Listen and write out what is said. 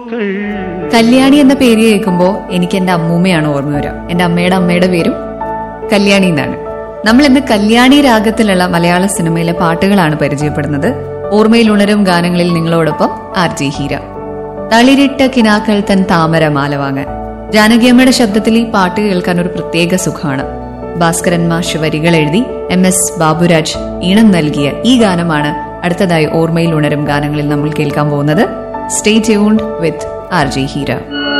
കല്യാണി എന്ന പേര് കേൾക്കുമ്പോൾ എനിക്ക് എന്റെ അമ്മൂമ്മയാണ് ഓർമ്മ വരിക എന്റെ അമ്മയുടെ അമ്മയുടെ പേരും കല്യാണി എന്നാണ് നമ്മൾ ഇന്ന് കല്യാണി രാഗത്തിലുള്ള മലയാള സിനിമയിലെ പാട്ടുകളാണ് പരിചയപ്പെടുന്നത് ഓർമ്മയിൽ ഉണരും ഗാനങ്ങളിൽ നിങ്ങളോടൊപ്പം ആർ ജി ഹീര തളിരിട്ട കിനാക്കൾ തൻ താമര മാല വാങ്ങാൻ ജാനകിയമ്മയുടെ ശബ്ദത്തിൽ ഈ പാട്ട് കേൾക്കാൻ ഒരു പ്രത്യേക സുഖമാണ് ഭാസ്കരൻ മാഷ് വരികൾ എഴുതി എം എസ് ബാബുരാജ് ഈണം നൽകിയ ഈ ഗാനമാണ് അടുത്തതായി ഓർമ്മയിൽ ഉണരും ഗാനങ്ങളിൽ നമ്മൾ കേൾക്കാൻ പോകുന്നത് stay tuned with R G Heera